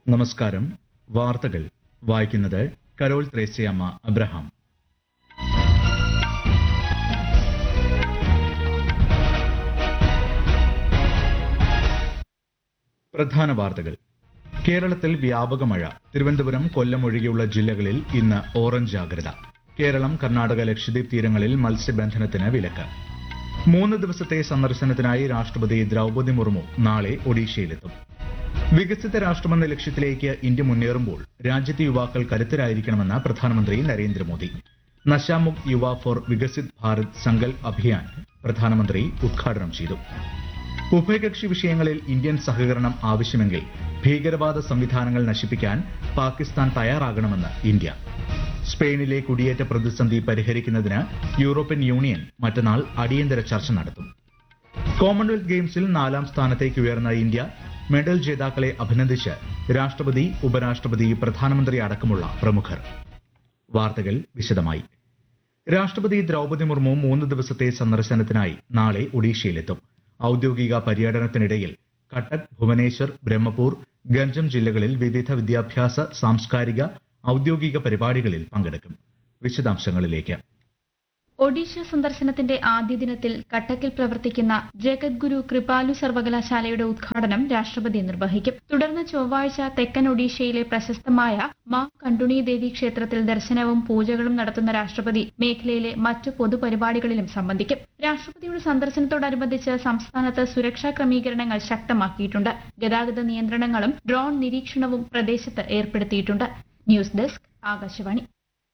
നമസ്കാരം വാർത്തകൾ വായിക്കുന്നത് കരോൾ ത്രേസ്യമ്മ അബ്രഹാം പ്രധാന വാർത്തകൾ കേരളത്തിൽ വ്യാപക മഴ തിരുവനന്തപുരം കൊല്ലം ഒഴികെയുള്ള ജില്ലകളിൽ ഇന്ന് ഓറഞ്ച് ജാഗ്രത കേരളം കർണാടക ലക്ഷദ്വീപ് തീരങ്ങളിൽ മത്സ്യബന്ധനത്തിന് വിലക്ക് മൂന്ന് ദിവസത്തെ സന്ദർശനത്തിനായി രാഷ്ട്രപതി ദ്രൗപദി മുർമു നാളെ ഒഡീഷയിലെത്തും വികസിത രാഷ്ട്രമെന്ന ലക്ഷ്യത്തിലേക്ക് ഇന്ത്യ മുന്നേറുമ്പോൾ രാജ്യത്തെ യുവാക്കൾ കരുത്തരായിരിക്കണമെന്ന് പ്രധാനമന്ത്രി നരേന്ദ്രമോദി നശാമുക് യുവ ഫോർ വികസിത് ഭാരത് സങ്കൽപ് അഭിയാൻ പ്രധാനമന്ത്രി ഉദ്ഘാടനം ചെയ്തു ഉഭയകക്ഷി വിഷയങ്ങളിൽ ഇന്ത്യൻ സഹകരണം ആവശ്യമെങ്കിൽ ഭീകരവാദ സംവിധാനങ്ങൾ നശിപ്പിക്കാൻ പാകിസ്ഥാൻ തയ്യാറാകണമെന്ന് ഇന്ത്യ സ്പെയിനിലെ കുടിയേറ്റ പ്രതിസന്ധി പരിഹരിക്കുന്നതിന് യൂറോപ്യൻ യൂണിയൻ മറ്റന്നാൾ അടിയന്തര ചർച്ച നടത്തും കോമൺവെൽത്ത് ഗെയിംസിൽ നാലാം സ്ഥാനത്തേക്ക് ഉയർന്ന ഇന്ത്യ മെഡൽ ജേതാക്കളെ അഭിനന്ദിച്ച് രാഷ്ട്രപതി ഉപരാഷ്ട്രപതി പ്രധാനമന്ത്രി അടക്കമുള്ള പ്രമുഖർ വാർത്തകൾ വിശദമായി രാഷ്ട്രപതി ദ്രൗപദി മുർമു മൂന്ന് ദിവസത്തെ സന്ദർശനത്തിനായി നാളെ ഒഡീഷയിലെത്തും ഔദ്യോഗിക പര്യടനത്തിനിടയിൽ കട്ടക് ഭുവനേശ്വർ ബ്രഹ്മപൂർ ഗഞ്ചം ജില്ലകളിൽ വിവിധ വിദ്യാഭ്യാസ സാംസ്കാരിക ഔദ്യോഗിക പരിപാടികളിൽ പങ്കെടുക്കും വിശദാംശങ്ങളിലേക്ക് ഒഡീഷ സന്ദർശനത്തിന്റെ ആദ്യ ദിനത്തിൽ കട്ടക്കിൽ പ്രവർത്തിക്കുന്ന ജഗദ്ഗുരു കൃപാലു സർവകലാശാലയുടെ ഉദ്ഘാടനം രാഷ്ട്രപതി നിർവഹിക്കും തുടർന്ന് ചൊവ്വാഴ്ച തെക്കൻ ഒഡീഷയിലെ പ്രശസ്തമായ മാ കണ്ടുണി ദേവി ക്ഷേത്രത്തിൽ ദർശനവും പൂജകളും നടത്തുന്ന രാഷ്ട്രപതി മേഖലയിലെ മറ്റു പൊതുപരിപാടികളിലും സംബന്ധിക്കും രാഷ്ട്രപതിയുടെ സന്ദർശനത്തോടനുബന്ധിച്ച് സംസ്ഥാനത്ത് സുരക്ഷാ ക്രമീകരണങ്ങൾ ശക്തമാക്കിയിട്ടുണ്ട് ഗതാഗത നിയന്ത്രണങ്ങളും ഡ്രോൺ നിരീക്ഷണവും പ്രദേശത്ത് ഏർപ്പെടുത്തിയിട്ടുണ്ട് news desk Akashvani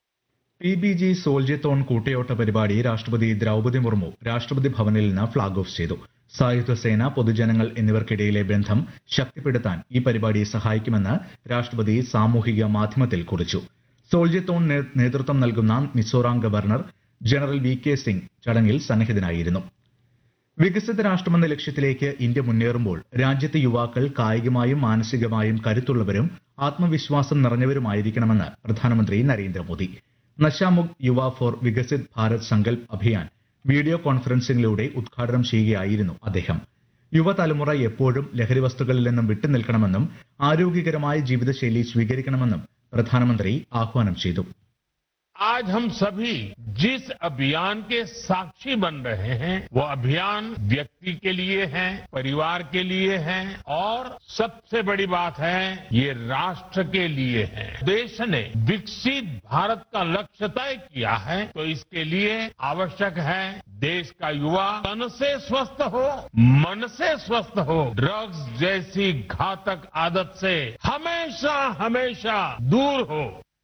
P B G സോൾജിത്തോൺ കൂട്ടയോട്ട പരിപാടി രാഷ്ട്രപതി ദ്രൗപദി മുർമു രാഷ്ട്രപതി ഭവനിൽ നിന്ന് ഫ്ളാഗ് ഓഫ് ചെയ്തു സായുധ സേന പൊതുജനങ്ങൾ എന്നിവർക്കിടയിലെ ബന്ധം ശക്തിപ്പെടുത്താൻ ഈ പരിപാടി സഹായിക്കുമെന്ന് രാഷ്ട്രപതി സാമൂഹിക മാധ്യമത്തിൽ കുറിച്ചു സോൾജിത്തോൺ നേ- നേതൃത്വം നൽകുന്ന Mizoram governor general V K Singh ചടങ്ങിൽ സന്നിഹിതനായിരുന്നു വികസിത രാഷ്ട്രമെന്ന ലക്ഷ്യത്തിലേക്ക് ഇന്ത്യ മുന്നേറുമ്പോൾ രാജ്യത്തെ യുവാക്കൾ കായികമായും മാനസികമായും കരുത്തുള്ളവരും ആത്മവിശ്വാസം നിറഞ്ഞവരുമായിരിക്കണമെന്ന് പ്രധാനമന്ത്രി നരേന്ദ്രമോദി നശാമുക് യുവ ഫോർ വികസിത് ഭാരത് സങ്കൽപ് അഭിയാൻ വീഡിയോ കോൺഫറൻസിംഗിലൂടെ ഉദ്ഘാടനം ചെയ്യുകയായിരുന്നു അദ്ദേഹം യുവതലമുറ എപ്പോഴും ലഹരി വസ്തുക്കളിൽ നിന്നും വിട്ടുനിൽക്കണമെന്നും ആരോഗ്യകരമായ ജീവിതശൈലി സ്വീകരിക്കണമെന്നും പ്രധാനമന്ത്രി ആഹ്വാനം ചെയ്തു आज हम सभी जिस अभियान के साक्षी बन रहे हैं वो अभियान व्यक्ति के लिए है परिवार के लिए है और सबसे बड़ी बात है ये राष्ट्र के लिए है देश ने विकसित भारत का लक्ष्य तय किया है तो इसके लिए आवश्यक है देश का युवा तन से स्वस्थ हो मन से स्वस्थ हो ड्रग्स जैसी घातक आदत से हमेशा हमेशा दूर हो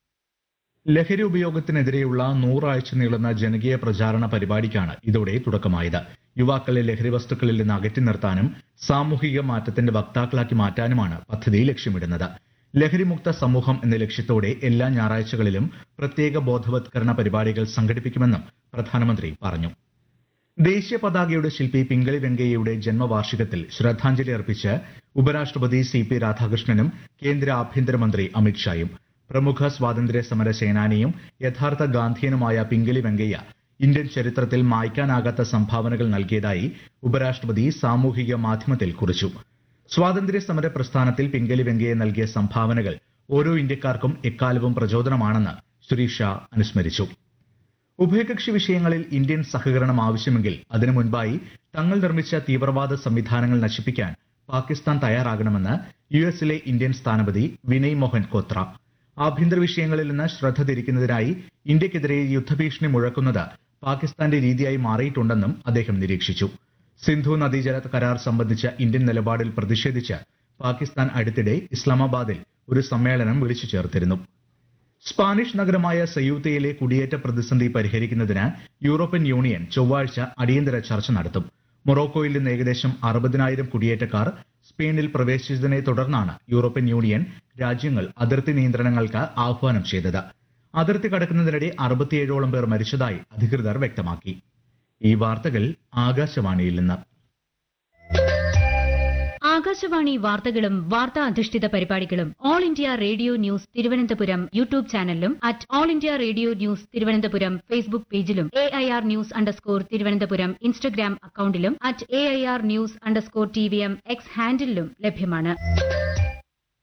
ലഹരി ഉപയോഗത്തിനെതിരെയുള്ള നൂറാഴ്ച നീളുന്ന ജനകീയ പ്രചാരണ പരിപാടിക്കാണ് ഇതോടെ തുടക്കമായത് യുവാക്കളെ ലഹരി വസ്തുക്കളിൽ നിന്ന് അകറ്റി നിർത്താനും സാമൂഹിക മാറ്റത്തിന്റെ വക്താക്കളാക്കി മാറ്റാനുമാണ് പദ്ധതി ലക്ഷ്യമിടുന്നത് ലഹരിമുക്ത സമൂഹം എന്ന ലക്ഷ്യത്തോടെ എല്ലാ ഞായറാഴ്ചകളിലും പ്രത്യേക ബോധവത്കരണ പരിപാടികൾ സംഘടിപ്പിക്കുമെന്നും പ്രധാനമന്ത്രി പറഞ്ഞു ദേശീയ പതാകയുടെ ശില്പി പിംഗളി വെങ്കയ്യയുടെ ജന്മവാർഷികത്തിൽ ശ്രദ്ധാഞ്ജലി അർപ്പിച്ച് ഉപരാഷ്ട്രപതി സി പി രാധാകൃഷ്ണനും കേന്ദ്ര ആഭ്യന്തരമന്ത്രി അമിത്ഷായും പ്രമുഖ സ്വാതന്ത്ര്യ സമര സേനാനിയും യഥാർത്ഥ ഗാന്ധിയനുമായ പിംഗളി വെങ്കയ്യ ഇന്ത്യൻ ചരിത്രത്തിൽ മായ്ക്കാനാകാത്ത സംഭാവനകൾ നൽകിയതായി ഉപരാഷ്ട്രപതി സാമൂഹിക മാധ്യമത്തിൽ കുറിച്ചു സ്വാതന്ത്ര്യ സമര പ്രസ്ഥാനത്തിൽ പിംഗലി വെങ്കയ്യ നൽകിയ സംഭാവനകൾ ഓരോ ഇന്ത്യക്കാർക്കും എക്കാലവും പ്രചോദനമാണെന്ന് ശ്രീ ഷാ അനുസ്മരിച്ചു ഉഭയകക്ഷി വിഷയങ്ങളിൽ ഇന്ത്യൻ സഹകരണം ആവശ്യമെങ്കിൽ അതിനു മുൻപായി തങ്ങൾ നിർമ്മിച്ച തീവ്രവാദ സംവിധാനങ്ങൾ നശിപ്പിക്കാൻ പാകിസ്ഥാൻ തയ്യാറാകണമെന്ന് യു എസിലെ ഇന്ത്യൻ സ്ഥാനപതി വിനയ് മോഹൻ കോത്ര ആഭ്യന്തര വിഷയങ്ങളിൽ നിന്ന് ശ്രദ്ധ തിരിക്കുന്നതിനായി ഇന്ത്യക്കെതിരെ യുദ്ധഭീഷണി മുഴക്കുന്നത് പാകിസ്ഥാന്റെ രീതിയായി മാറിയിട്ടുണ്ടെന്നും അദ്ദേഹം നിരീക്ഷിച്ചു സിന്ധു നദീജല കരാർ സംബന്ധിച്ച ഇന്ത്യൻ നിലപാടിൽ പ്രതിഷേധിച്ച് പാകിസ്ഥാൻ അടുത്തിടെ ഇസ്ലാമാബാദിൽ ഒരു സമ്മേളനം വിളിച്ചു ചേർത്തിരുന്നു സ്പാനിഷ് നഗരമായ സയൂത്തയിലെ കുടിയേറ്റ പ്രതിസന്ധി പരിഹരിക്കുന്നതിന് യൂറോപ്യൻ യൂണിയൻ ചൊവ്വാഴ്ച അടിയന്തര ചർച്ച നടത്തും മൊറോക്കോയിൽ നിന്ന് ഏകദേശം അറുപതിനായിരം കുടിയേറ്റക്കാർ സ്പെയിനിൽ പ്രവേശിച്ചതിനെ തുടർന്നാണ് യൂറോപ്യൻ യൂണിയൻ രാജ്യങ്ങൾ അതിർത്തി നിയന്ത്രണങ്ങൾക്ക് ആഹ്വാനം ചെയ്തത് അതിർത്തി കടക്കുന്നതിനിടെ അറുപത്തിയേഴോളം പേർ മരിച്ചതായി അധികൃതർ വ്യക്തമാക്കി ഈ വാർത്തകൾ ആകാശവാണിയിൽ നിന്ന് ആകാശവാണി വാർത്തകളും വാർത്താ അധിഷ്ഠിത പരിപാടികളും All India Radio news Thiruvananthapuram YouTube ചാനലിലും at All India Radio news Thiruvananthapuram Facebook പേജിലും A I R news underscore Thiruvananthapuram Instagram അക്കൌണ്ടിലും at A I R news underscore T V M X ഹാൻഡിലും ലഭ്യമാണ്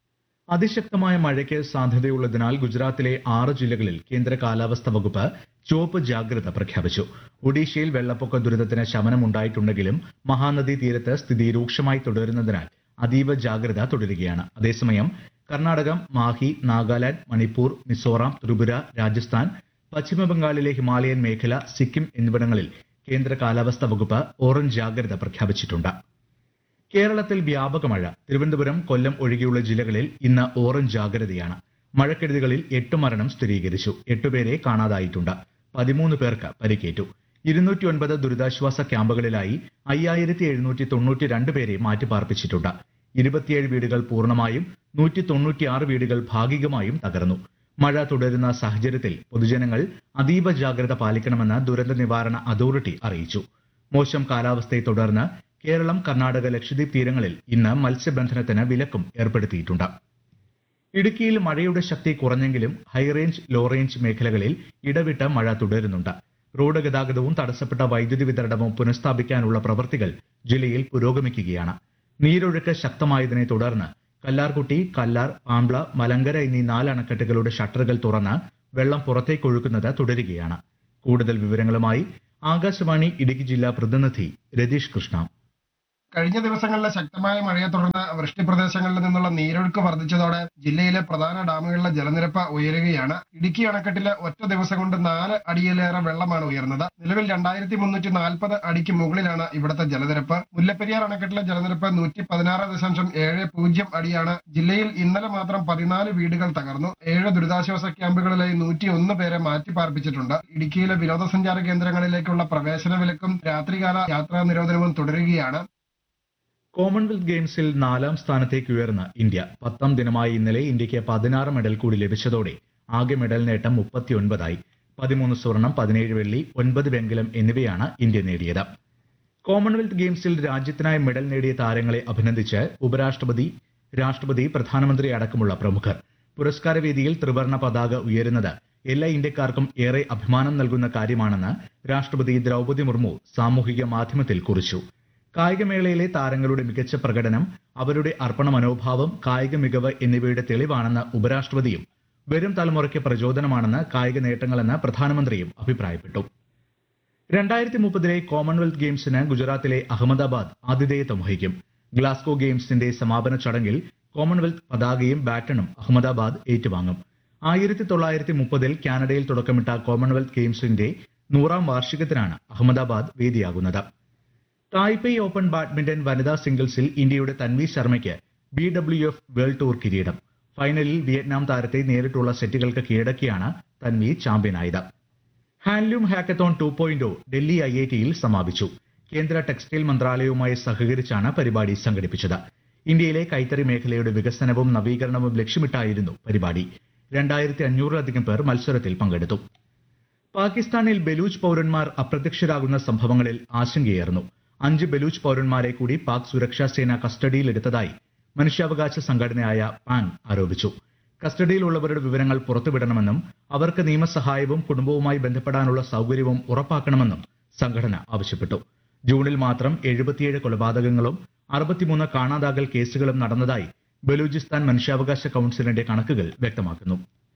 അതിശക്തമായ മഴയ്ക്ക് സാധ്യതയുള്ളതിനാൽ ഗുജറാത്തിലെ ആറ് ജില്ലകളിൽ കേന്ദ്ര കാലാവസ്ഥാ വകുപ്പ് ചുവപ്പ് ജാഗ്രത പ്രഖ്യാപിച്ചു ഒഡീഷയിൽ വെള്ളപ്പൊക്ക ദുരിതത്തിന് ശമനമുണ്ടായിട്ടുണ്ടെങ്കിലും മഹാനദി തീരത്ത് സ്ഥിതി രൂക്ഷമായി തുടരുന്നതിനാൽ അതീവ ജാഗ്രത തുടരുകയാണ് അതേസമയം കർണാടകം മാഹി നാഗാലാന്റ് മണിപ്പൂർ മിസോറാം ത്രിപുര രാജസ്ഥാൻ പശ്ചിമബംഗാളിലെ ഹിമാലയൻ മേഖല സിക്കിം എന്നിവിടങ്ങളിൽ കേന്ദ്ര കാലാവസ്ഥാ വകുപ്പ് ഓറഞ്ച് ജാഗ്രത പ്രഖ്യാപിച്ചിട്ടുണ്ട് കേരളത്തിൽ വ്യാപക മഴ തിരുവനന്തപുരം കൊല്ലം ഒഴികെയുള്ള ജില്ലകളിൽ ഇന്ന് ഓറഞ്ച് ജാഗ്രതയാണ് മഴക്കെടുതികളിൽ എട്ട് മരണം സ്ഥിരീകരിച്ചു എട്ടുപേരെ കാണാതായിട്ടുണ്ട് പതിമൂന്ന് പേർക്ക് പരിക്കേറ്റു ഇരുന്നൂറ്റി ഒൻപത് ദുരിതാശ്വാസ ക്യാമ്പുകളിലായി അയ്യായിരത്തി എഴുന്നൂറ്റി തൊണ്ണൂറ്റി രണ്ട് പേരെ മാറ്റിപ്പാർപ്പിച്ചിട്ടുണ്ട് ഇരുപത്തിയേഴ് വീടുകൾ പൂർണ്ണമായും നൂറ്റി തൊണ്ണൂറ്റിയാറ് വീടുകൾ ഭാഗികമായും തകർന്നു മഴ തുടരുന്ന സാഹചര്യത്തിൽ പൊതുജനങ്ങൾ അതീവ ജാഗ്രത പാലിക്കണമെന്ന് ദുരന്ത നിവാരണ അതോറിറ്റി അറിയിച്ചു മോശം കാലാവസ്ഥയെ തുടർന്ന് കേരളം കർണാടക ലക്ഷദ്വീപ് തീരങ്ങളിൽ ഇന്ന് മത്സ്യബന്ധനത്തിന് വിലക്കും ഏർപ്പെടുത്തിയിട്ടുണ്ട് ഇടുക്കിയിൽ മഴയുടെ ശക്തി കുറഞ്ഞെങ്കിലും ഹൈറേഞ്ച് ലോ റേഞ്ച് മേഖലകളിൽ ഇടവിട്ട് മഴ തുടരുന്നുണ്ട് റോഡ് ഗതാഗതവും തടസ്സപ്പെട്ട വൈദ്യുതി വിതരണവും പുനഃസ്ഥാപിക്കാനുള്ള പ്രവൃത്തികൾ ജില്ലയിൽ പുരോഗമിക്കുകയാണ് നീരൊഴുക്ക് ശക്തമായതിനെ തുടർന്ന് കല്ലാർകുട്ടി കല്ലാർ പാമ്പ്ള മലങ്കര എന്നീ നാല് അണക്കെട്ടുകളുടെ ഷട്ടറുകൾ തുറന്ന് വെള്ളം പുറത്തേക്കൊഴുക്കുന്നത് തുടരുകയാണ് കൂടുതൽ വിവരങ്ങളുമായി ആകാശവാണി ഇടുക്കി ജില്ലാ പ്രതിനിധി രതീഷ് കൃഷ്ണ കഴിഞ്ഞ ദിവസങ്ങളിലെ ശക്തമായ മഴയെ തുടർന്ന് വൃഷ്ടി പ്രദേശങ്ങളിൽ നിന്നുള്ള നീരൊഴുക്ക് വർദ്ധിച്ചതോടെ ജില്ലയിലെ പ്രധാന ഡാമുകളിലെ ജലനിരപ്പ് ഉയരുകയാണ് ഇടുക്കി അണക്കെട്ടിലെ ഒറ്റ ദിവസം കൊണ്ട് നാല് അടിയിലേറെ വെള്ളമാണ് ഉയർന്നത് നിലവിൽ രണ്ടായിരത്തി മുന്നൂറ്റി നാൽപ്പത് അടിക്ക് മുകളിലാണ് ഇവിടുത്തെ ജലനിരപ്പ് മുല്ലപ്പെരിയാർ അണക്കെട്ടിലെ ജലനിരപ്പ് നൂറ്റി പതിനാറ് ദശാംശം ഏഴ് പൂജ്യം അടിയാണ് ജില്ലയിൽ ഇന്നലെ മാത്രം പതിനാല് വീടുകൾ തകർന്നു ഏഴ് ദുരിതാശ്വാസ ക്യാമ്പുകളിലായി നൂറ്റി ഒന്ന് പേരെ മാറ്റി പാർപ്പിച്ചിട്ടുണ്ട് ഇടുക്കിയിലെ വിനോദസഞ്ചാര കേന്ദ്രങ്ങളിലേക്കുള്ള പ്രവേശന വിലക്കും രാത്രികാല യാത്രാ നിരോധനവും തുടരുകയാണ് കോമൺവെൽത്ത് ഗെയിംസിൽ നാലാം സ്ഥാനത്തേക്ക് ഉയർന്ന ഇന്ത്യ പത്താം ദിനമായി ഇന്നലെ ഇന്ത്യയ്ക്ക് പതിനാറ് മെഡൽ കൂടി ലഭിച്ചതോടെ ആകെ മെഡൽ നേട്ടം മുപ്പത്തിയൊൻപതായി പതിമൂന്ന് സ്വർണം പതിനേഴ് വെള്ളി ഒൻപത് വെങ്കലം എന്നിവയാണ് ഇന്ത്യ നേടിയത് കോമൺവെൽത്ത് ഗെയിംസിൽ രാജ്യത്തിനായി മെഡൽ നേടിയ താരങ്ങളെ അഭിനന്ദിച്ച് ഉപരാഷ്ട്രപതി രാഷ്ട്രപതി പ്രധാനമന്ത്രി അടക്കമുള്ള പ്രമുഖർ പുരസ്കാരവേദിയിൽ ത്രിവർണ പതാക ഉയരുന്നത് എല്ലാ ഇന്ത്യക്കാർക്കും ഏറെ അഭിമാനം നൽകുന്ന കാര്യമാണെന്ന് രാഷ്ട്രപതി ദ്രൗപദി മുർമു സാമൂഹിക മാധ്യമത്തിൽ കുറിച്ചു കായികമേളയിലെ താരങ്ങളുടെ മികച്ച പ്രകടനം അവരുടെ അർപ്പണ മനോഭാവം കായിക മികവ് എന്നിവയുടെ തെളിവാണെന്ന് ഉപരാഷ്ട്രപതിയും വരും തലമുറയ്ക്ക് പ്രചോദനമാണെന്ന് കായിക നേട്ടങ്ങളെന്ന് പ്രധാനമന്ത്രിയും അഭിപ്രായപ്പെട്ടു രണ്ടായിരത്തി മുപ്പതിലെ കോമൺവെൽത്ത് ഗെയിംസിന് ഗുജറാത്തിലെ അഹമ്മദാബാദ് ആതിഥേയത്വം വഹിക്കും ഗ്ലാസ്കോ ഗെയിംസിന്റെ സമാപന ചടങ്ങിൽ കോമൺവെൽത്ത് പതാകയും ബാറ്റണും അഹമ്മദാബാദ് ഏറ്റുവാങ്ങും ആയിരത്തി തൊള്ളായിരത്തി മുപ്പതിൽ കാനഡയിൽ തുടക്കമിട്ട കോമൺവെൽത്ത് ഗെയിംസിന്റെ നൂറാം വാർഷികത്തിനാണ് അഹമ്മദാബാദ് വേദിയാകുന്നത് തായ്പേയ് ഓപ്പൺ ബാഡ്മിന്റൺ വനിതാ സിംഗിൾസിൽ ഇന്ത്യയുടെ തൻവി ശർമ്മയ്ക്ക് B W F world tour കിരീടം ഫൈനലിൽ വിയറ്റ്നാം താരത്തെ നേരിട്ടുള്ള സെറ്റുകൾക്ക് കീഴടക്കിയാണ് തൻവി ചാമ്പ്യനായത് handloom hackathon two point Delhi I I ടിയിൽ സമാപിച്ചു കേന്ദ്ര ടെക്സ്റ്റൈൽ മന്ത്രാലയവുമായി സഹകരിച്ചാണ് പരിപാടി സംഘടിപ്പിച്ചത് ഇന്ത്യയിലെ കൈത്തറി മേഖലയുടെ വികസനവും നവീകരണവും ലക്ഷ്യമിട്ടായിരുന്നു പരിപാടി രണ്ടായിരത്തി അഞ്ഞൂറിലധികം പേർ മത്സരത്തിൽ പങ്കെടുത്തു പാകിസ്ഥാനിൽ ബലൂച്ച് പൌരന്മാർ അപ്രത്യക്ഷരാകുന്ന സംഭവങ്ങളിൽ ആശങ്കയേറുന്നു അഞ്ച് ബലൂച്ച് പൌരന്മാരെ കൂടി പാക് സുരക്ഷാ സേന കസ്റ്റഡിയിലെടുത്തതായി മനുഷ്യാവകാശ സംഘടനയായ പാങ് ആരോപിച്ചു കസ്റ്റഡിയിലുള്ളവരുടെ വിവരങ്ങൾ പുറത്തുവിടണമെന്നും അവർക്ക് നിയമസഹായവും കുടുംബവുമായി ബന്ധപ്പെടാനുള്ള സൗകര്യവും ഉറപ്പാക്കണമെന്നും സംഘടന ആവശ്യപ്പെട്ടു ജൂണിൽ മാത്രം എഴുപത്തിയേഴ് കൊലപാതകങ്ങളും അറുപത്തിമൂന്ന് കാണാതാകൽ കേസുകളും നടന്നതായി ബലൂചിസ്ഥാൻ മനുഷ്യാവകാശ കൌൺസിലിന്റെ കണക്കുകൾ വ്യക്തമാക്കുന്നു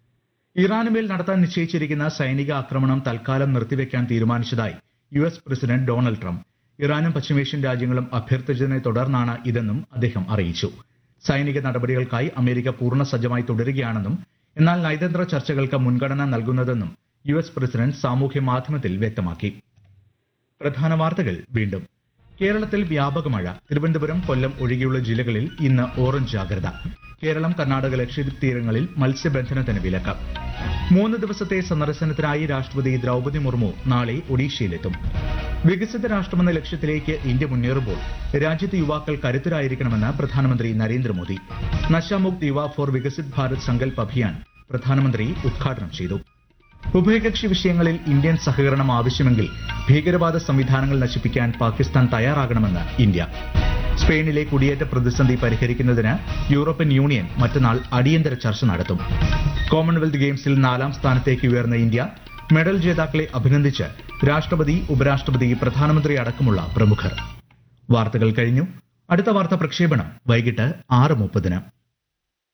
ഇറാനുമേൽ നടത്താൻ നിശ്ചയിച്ചിരിക്കുന്ന സൈനിക ആക്രമണം തൽക്കാലം നിർത്തിവെക്കാൻ തീരുമാനിച്ചതായി U S president Donald Trump ഇറാനും പശ്ചിമേഷ്യൻ രാജ്യങ്ങളും അഭ്യർത്ഥിച്ചതിനെ തുടർന്നാണ് ഇതെന്നും അദ്ദേഹം അറിയിച്ചു സൈനിക നടപടികൾക്കായി അമേരിക്ക പൂർണ്ണ സജ്ജമായി തുടരുകയാണെന്നും എന്നാൽ നയതന്ത്ര ചർച്ചകൾക്ക് മുൻഗണന നൽകുന്നതെന്നും യു എസ് പ്രസിഡന്റ് സാമൂഹ്യ മാധ്യമത്തിൽ വ്യക്തമാക്കി പ്രധാന വാർത്തകൾ വീണ്ടും കേരളത്തിൽ വ്യാപക മഴ തിരുവനന്തപുരം കൊല്ലം ഒഴികെയുള്ള ജില്ലകളിൽ ഇന്ന് ഓറഞ്ച് ജാഗ്രത കേരളം കർണാടക ലക്ഷദ്വീപ് തീരങ്ങളിൽ മത്സ്യബന്ധനത്തിന് വിലക്ക് മൂന്ന് ദിവസത്തെ സന്ദർശനത്തിനായി രാഷ്ട്രപതി ദ്രൗപദി മുർമു നാളെ ഒഡീഷയിലെത്തും വികസിത രാഷ്ട്രമെന്ന ലക്ഷ്യത്തിലേക്ക് ഇന്ത്യ മുന്നേറുമ്പോൾ രാജ്യത്തെ യുവാക്കൾ കരുത്തരായിരിക്കണമെന്ന് പ്രധാനമന്ത്രി നരേന്ദ്രമോദി നശാമുക്ത് യുവ ഫോർ വികസിത് ഭാരത് സങ്കൽപ് അഭിയാൻ പ്രധാനമന്ത്രി ഉദ്ഘാടനം ചെയ്തു ഉഭയകക്ഷി വിഷയങ്ങളിൽ ഇന്ത്യൻ സഹകരണം ആവശ്യമെങ്കിൽ ഭീകരവാദ സംവിധാനങ്ങൾ നശിപ്പിക്കാൻ പാകിസ്ഥാൻ തയ്യാറാകണമെന്ന് ഇന്ത്യ സ്പെയിനിലെ കുടിയേറ്റ പ്രതിസന്ധി പരിഹരിക്കുന്നതിന് യൂറോപ്യൻ യൂണിയൻ മറ്റന്നാൾ അടിയന്തര ചർച്ച നടത്തും കോമൺവെൽത്ത് ഗെയിംസിൽ നാലാം സ്ഥാനത്തേക്ക് ഉയർന്ന ഇന്ത്യ മെഡൽ ജേതാക്കളെ അഭിനന്ദിച്ച് രാഷ്ട്രപതി ഉപരാഷ്ട്രപതി പ്രധാനമന്ത്രി അടക്കമുള്ള പ്രമുഖർ വാർത്തകൾ കഴിഞ്ഞു അടുത്ത വാർത്ത പ്രക്ഷേപണം വൈകിട്ട് ആറ് മുപ്പതിന്